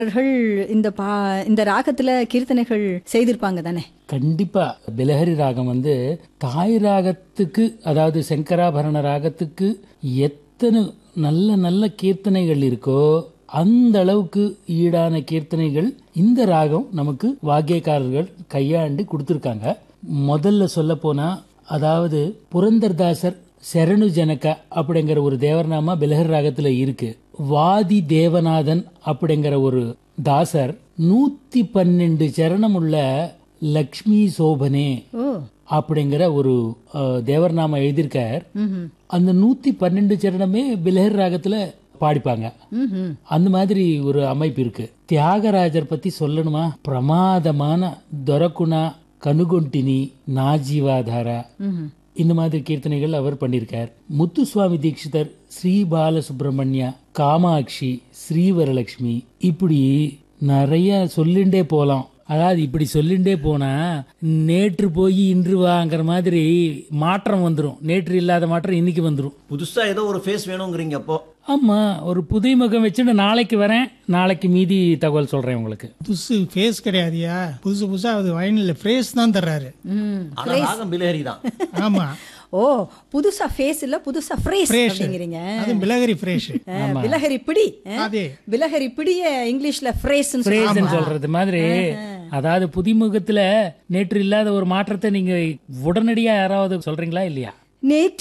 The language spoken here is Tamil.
அவர்கள் இந்த பா இந்த ராகத்துல கீர்த்தனைகள் செய்திருப்பாங்க தானே கண்டிப்பா பிலஹரி ராகம் வந்து தாய் ராகத்துக்கு அதாவது சங்கராபரண ராகத்துக்கு எத்தனை நல்ல நல்ல கீர்த்தனைகள் இருக்கோ அந்த அளவுக்கு ஈடான கீர்த்தனைகள் இந்த ராகம் நமக்கு வாக்கியக்காரர்கள் கையாண்டு கொடுத்துருக்காங்க முதல்ல சொல்ல போனா அதாவது புரந்தர்தாசர் சரணு ஜனக அப்படிங்கிற ஒரு தேவர்நாமா பிலஹர் ராகத்துல இருக்கு வாதி தேவநாதன் அப்படிங்கிற ஒரு தாசர் நூத்தி பன்னெண்டு சரணம் உள்ள லக்ஷ்மி சோபனே ஓ அப்படிங்கிற ஒரு அஹ், தேவர்நாமா எழுதியிருக்கார் ம்ஹும். அந்த நூத்தி பன்னெண்டு சரணமே பிலஹர் ராகத்துல பாடிப்பாங்க ம்ஹும். அந்த மாதிரி ஒரு அமைப்பு இருக்கு தியாகராஜர் பத்தி சொல்லணுமா பிரமாதமான தொரக்குணா கனுகொண்டினி நாஜீவாதாரா ம்ஹும். இந்த மாதிரி கீர்த்தனைகள் அவர் பண்ணியிருக்கார் முத்துசுவாமி தீட்சிதர் ஸ்ரீ பாலசுப்ரமணியா காமாட்சி ஸ்ரீவரலட்சுமி இப்படி நிறைய சொல்லிண்டே போலாம் அதாவது இப்படி சொல்லிண்டே போனா நேற்று போய் இன்று வாங்கிற மாதிரி மாற்றம் வந்துடும் நேற்று இல்லாத மாற்றம் இன்னைக்கு வந்துடும் புதுசா ஏதோ ஒரு ஃபேஸ் வேணுங்கிறீங்க அப்போ ஆமா ஒரு புதை முகம் வச்சுட்டு நாளைக்கு வரேன் நாளைக்கு மீதி தகவல் சொல்றேன் உங்களுக்கு புதுசு ஃபேஸ் கிடையாதுயா புதுசு புதுசா அது வயனில் ஃப்ரேஸ் தான் தர்றாரு ம். ஆனா ராகம் பிலஹரி தான் ஆமா ஓ புதுசா ஃபேஸ் இல்ல புதுசா ஃப்ரேஸ் ஃப்ரேஷ் அப்படிங்கிறீங்க அது மிளகரி ஃப்ரேஷ் அஹ், விலகரி பிடி அஹ், அதே விலகரி பிடிய இங்கிலீஷ்ல ஃப்ரேஸ் பிரேசன் சொல்றது மாதிரி அதாவது புதிமுகத்துல நேற்று இல்லாத ஒரு மாற்றத்தை நீங்க உடனடியா யாராவது சொல்றீங்களா இல்லையா நேற்று